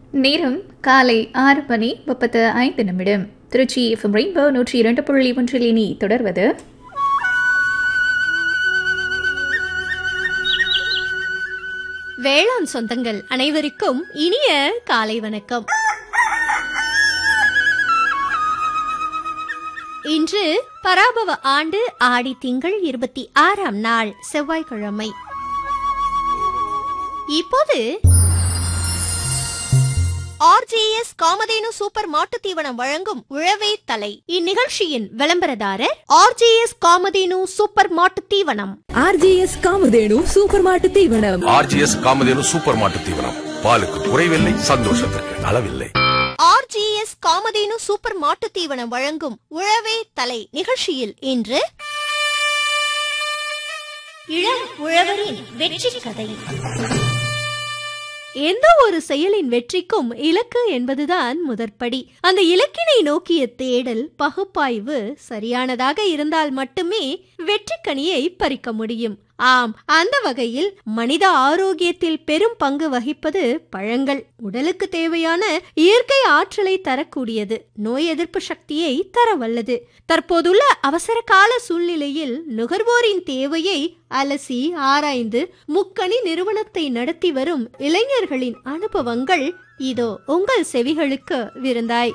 நேரம் காலை ஆறு மணி முப்பத்து ஐந்து நிமிடம் திருச்சி எஃப்எம் ரெயின்போ நூற்றி இரண்டு புள்ளி ஒன்றில் இனி தொடர்வது வேளாண் சொந்தங்கள் அனைவருக்கும் இனிய காலை வணக்கம் இன்று பராபவ ஆண்டு ஆடி திங்கள் இருபத்தி ஆறாம் நாள் செவ்வாய்க்கிழமை இப்போது ஆர்ஜிஎஸ் காமதேனு சூப்பர் மாட்டுத் தீவனம் வழங்கும் உழவே தலை இந்நிகழ்ச்சியின் விளம்பரதாரர் ஆர்ஜிஎஸ் காமதேனு சூப்பர் மாட்டுத் தீவனம் ஆர்ஜிஎஸ் காமதேனு சூப்பர் மாட்டு தீவனம் ஆர்ஜிஎஸ் காமதேனு சூப்பர் மாட்டு தீவனம் பாலுக்கு குறைவில்லை சந்தோஷத்திற்கு அளவில்லை ஆர்ஜிஎஸ் காமதேனு சூப்பர் மாட்டுத் தீவனம் வழங்கும் உழவே தலை நிகழ்ச்சியில் இன்று இளம் உழவரின் வெற்றி கதை எந்த ஒரு செயலின் வெற்றிக்கும் இலக்கு என்பதுதான் முதற்படி அந்த இலக்கினை நோக்கிய தேடல் பகுப்பாய்வு சரியானதாக இருந்தால் மட்டுமே வெற்றிக்கனியை பறிக்க முடியும் ஆம் அந்த வகையில் மனித ஆரோக்கியத்தில் பெரும் பங்கு வகிப்பது பழங்கள் உடலுக்கு தேவையான இயற்கை ஆற்றலை தரக்கூடியது நோய் எதிர்ப்பு சக்தியை தர வல்லது தற்போதுள்ள அவசர கால சூழ்நிலையில் நுகர்வோரின் தேவையை அலசி ஆராய்ந்து முக்கணி நிறுவனத்தை நடத்தி வரும் இளைஞர்களின் அனுபவங்கள் இதோ உங்கள் செவிகளுக்கு விருந்தாய்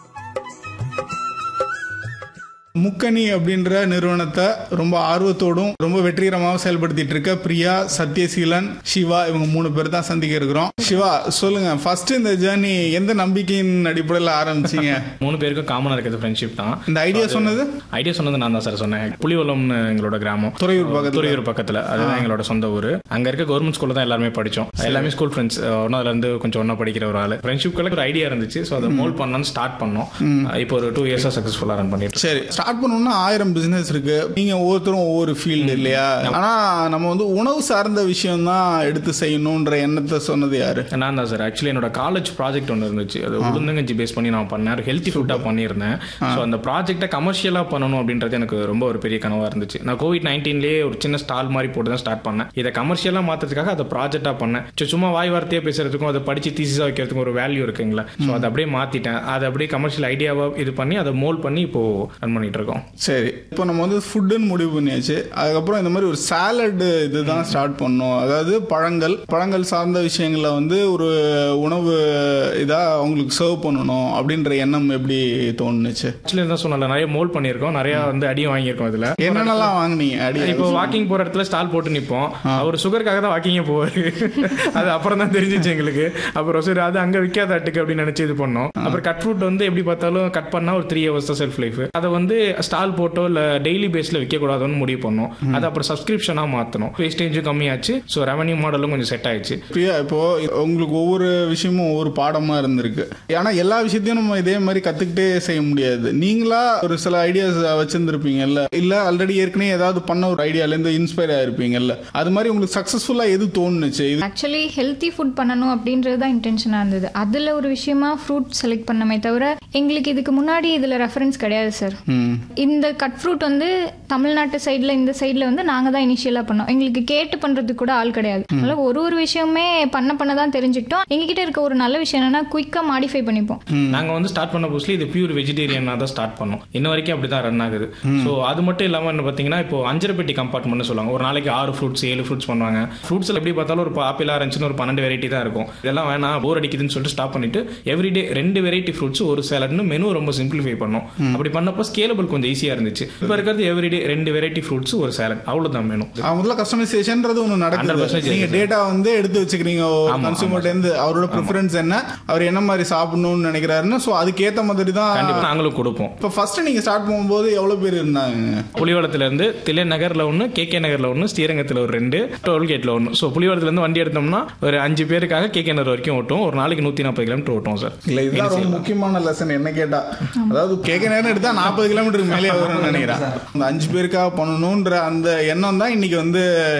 முக்கணி அப்படின்ற நிறுவனத்தை ரொம்ப ஆர்வத்தோடும் ரொம்ப வெற்றிகரமாக செயல்படுத்திட்டு இருக்க பிரியா சத்யசீலன் சிவா இவங்க மூணு பேர் தான் சந்திக்க இருக்கிறோம் சிவா சொல்லுங்க ஃபர்ஸ்ட் இந்த ஜேர்னி எந்த நம்பிக்கையின் அடிப்படையில் ஆரம்பிச்சீங்க மூணு பேருக்கும் காமனா இருக்கிறது ஃப்ரெண்ட்ஷிப் தான் இந்த ஐடியா சொன்னது ஐடியா சொன்னது நான் தான் சார் சொன்னேன் புலிவலம்னு எங்களோட கிராமம் துறையூர் பக்கத்துல. துறையூர் பக்கத்துல அதுதான் எங்களோட சொந்த ஊர் அங்க இருக்க கவர்மெண்ட் ஸ்கூல்ல தான் எல்லாருமே படிச்சோம் எல்லாமே ஸ்கூல் ஃப்ரெண்ட்ஸ் ஒன்னால இருந்து கொஞ்சம் ஒன்னா படிக்கிற ஒரு ஆளு ஃப்ரெண்ட்ஷிப்குள்ள ஒரு ஐடியா இருந்துச்சு ஸோ அதை மோல் பண்ணலாம்னு ஸ்டார்ட் பண்ணோம் இப்போ ஒரு டூ இயர்ஸா சக்ஸஸ்ஃபுல்லா ரன் பண்ணிட்டு இருக்கோம். சரி ஸ்டார்ட் பண்ணணும்னா ஆயிரம் பிசினஸ் இருக்கு நீங்க ஒவ்வொருத்தரும் ஒவ்வொரு ஃபீல்டு இல்லையா ஆனா நம்ம வந்து உணவு சார்ந்த விஷயம் தான் எடுத்து செய்யணும்ன்ற எண்ணத்தை சொன்னது யாரு நான் தான் சார் ஆக்சுவலி என்னோட காலேஜ் ப்ராஜெக்ட் ஒன்று இருந்துச்சு அது உளுந்தங்கஞ்சி பேஸ் பண்ணி நான் பண்ணேன் ஹெல்த்தி ஃபுட்டாக பண்ணியிருந்தேன் ஸோ அந்த ப்ராஜெக்ட்டை கமர்ஷியலாக பண்ணணும் அப்படின்றது எனக்கு ரொம்ப ஒரு பெரிய கனவாக இருந்துச்சு நான் கோவிட் நைன்டீன்லேயே ஒரு சின்ன ஸ்டால் மாதிரி போட்டு தான் ஸ்டார்ட் பண்ணேன் இதை கமர்ஷியலாக மாற்றுறதுக்காக அதை ப்ராஜெக்டாக பண்ணேன் சரி, சும்மா வாய் வார்த்தையாக பேசுறதுக்கும் அதை படித்து தீசிஸாக வைக்கிறதுக்கும் ஒரு வேல்யூ இருக்குங்களா ஸோ அதை அப்படியே மாற்றிட்டேன் அதை அப்படியே கமர்ஷியல் ஐடியாவாக இது பண்ணி அதை மோல் பண்ணி இப்போ ரன் பண்ணிட்டு இருக்கோம் சரி இப்போ நம்ம வந்து ஃபுட்டுன்னு முடிவு பண்ணியாச்சு அதுக்கப்புறம் இந்த மாதிரி ஒரு சாலட் இதுதான் ஸ்டார்ட் பண்ணோம் அதாவது பழங்கள் பழங்கள் சார்ந்த விஷயங்களை வந்து ஒரு உணவு இதா அவங்களுக்கு சர்வ் பண்ணணும் அப்படின்ற எண்ணம் எப்படி தோணுச்சு ஆக்சுவலி தான் சொன்னல நிறைய மோல் பண்ணியிருக்கோம் நிறைய வந்து அடியும் வாங்கியிருக்கோம் இதில் என்னென்னலாம் வாங்குனீங்க அடி இப்போ வாக்கிங் போற இடத்துல ஸ்டால் போட்டு நிப்போம் அவர் சுகருக்காக தான் வாக்கிங்கே போவாரு அது அப்புறம் தான் தெரிஞ்சிச்சு எங்களுக்கு அப்புறம் சரி அது அங்க விற்காத அட்டுக்கு அப்படின்னு நினைச்சு இது பண்ணோம் அப்புறம் கட் ஃப்ரூட் வந்து எப்படி பார்த்தாலும் கட் பண்ணா ஒரு த்ரீ ஹவர்ஸ் தான் செல்ஃப் லைஃப் அதை வந்து ஸ்டால் போட்டோ இல்ல டெய்லி பேஸ்ல விற்க கூடாதுன்னு முடிவு பண்ணோம் அதை அப்புறம் சப்ஸ்கிரிப்ஷனா மாத்தணும் வேஸ்டேஜும் கம்மியாச்சு ஸோ ரெவன்யூ மாடலும் கொஞ்சம் செட் ஆயிடுச்சு பிரியா இப்போ உங்களுக்கு ஒவ்வொரு விஷயமும் ஒவ்வொரு பாடமா இருந்திருக்கு ஆனா எல்லா விஷயத்தையும் நம்ம இதே மாதிரி கத்துக்கிட்டே செய்ய முடியாது நீங்களா ஒரு சில ஐடியாஸ் வச்சிருந்திருப்பீங்கல்ல இல்ல ஆல்ரெடி ஏற்கனவே ஏதாவது பண்ண ஒரு ஐடியால இருந்து இன்ஸ்பயர் ஆயிருப்பீங்கல்ல அது மாதிரி உங்களுக்கு சக்சஸ்ஃபுல்லா எது தோணுச்சு இது ஆக்சுவலி ஹெல்த்தி ஃபுட் பண்ணணும் அப்படின்றது தான் இன்டென்ஷனாக இருந்தது அதில் ஒரு விஷயமா ஃப்ரூட் செலக்ட் பண்ணமே தவிர எங்களுக்கு இதுக்கு முன்னாடி இதில் ரெஃபரன்ஸ் கிடையாது சார் ம். இந்த கட் ஃப்ரூட் வந்து தமிழ்நாட்டு சைடில் இந்த சைடில் வந்து நாங்கள் தான் இனிஷியலாக பண்ணோம் எங்களுக்கு கேட்டு பண்ணுறதுக்கு கூட ஆள் கிடையாது அதனால ஒரு ஒரு விஷயமே பண்ண பண்ண தான் தெரிஞ்சுக்கிட்டோம் எங்ககிட்ட இருக்க ஒரு நல்ல விஷயம் என்னன்னா குயிக்காக மாடிஃபை பண்ணிப்போம் நாங்க வந்து ஸ்டார்ட் பண்ண புதுசுல இது பியூர் வெஜிடேரியனா தான் ஸ்டார்ட் பண்ணோம் இன்ன வரைக்கும் அப்படிதான் ரன் ஆகுது ஸோ அது மட்டும் இல்லாம என்ன பாத்தீங்கன்னா இப்போ அஞ்சரை பெட்டி கம்பார்ட்மெண்ட் சொல்லுவாங்க ஒரு நாளைக்கு ஆறு ஃப்ரூட்ஸ் ஏழு ஃப்ரூட்ஸ் பண்ணுவாங்க ஃப்ரூட்ஸ்ல எப்படி பார்த்தாலும் ஒரு ஆப்பிள் ஆரஞ்சுன்னு ஒரு பன்னெண்டு வெரைட்டி தான் இருக்கும் இதெல்லாம் வேணாம் போர் அடிக்குதுன்னு சொல்லிட்டு ஸ்டாப் பண்ணிட்டு எவ்ரிடே ரெண்டு வெரைட்டி ஃப்ரூட்ஸ் ஒரு சேலட்னு மெனு ரொம்ப சிம்பிளிஃபை பண்ணோம் அப்படி பண்ணப்போ ஸ்கேலபிள் கொஞ்சம் ஈஸியா இருந்துச்சு இப்போ இருக்கிறது எவ்ரிடே ரெண்டு வெரைட்டி ஃப்ரூட்ஸ் ஒரு சேலட் அவ்வளவுதான் மெனு ஆ, முதல்ல கஸ்டமைசேஷன்ன்றது ஒன்று நடக்குது 100% நீங்க டேட்டா வந்து எடுத்து வச்சுக்கிறீங்க ஆமா, கன்சூமர்ட்ட இருந்து அவரோட ப்ரிஃபரன்ஸ் என்ன அவர் என்ன மாதிரி சாப்பிடணும்னு நினைக்கிறாருன்னு ஸோ அதுக்கேத்த மாதிரி தான் கண்டிப்பா நாங்களும் கொடுப்போம் இப்போ ஃபர்ஸ்ட் நீங்க ஸ்டார்ட் பண்ணும்போது எவ்வளவு பேர் இருந்தாங்க புலிவளத்துல இருந்து தில்லை நகர்ல ஒன்று கே கே நகர்ல ஒன்று ஸ்ரீரங்கத்தில் ஒரு ரெண்டு டோல்கேட்ல ஒன்று ஸோ புலிவளத்துல இருந்து வண்டி எடுத்தோம்னா ஒரு அஞ்சு பேருக்காக கே கே நகர் வரைக்கும் ஓட்டும் ஒரு நாளைக்கு நூற்றி நாற்பது கிலோமீட்டர் ஓட்டும் சார் இல்ல இதுதான் ரொம்ப முக்கியமான லெசன் என்ன கேட்டா அதாவது கேட்க நேரம் எடுத்தா நாற்பது கிலோமீட்டருக்கு மேலே வரும்னு நினைக்கிறேன் அந்த அஞ்சு பேருக்காக பண்ணணும்ன்ற அந்த எண்ணம் தான் இன்னைக்கு வந்து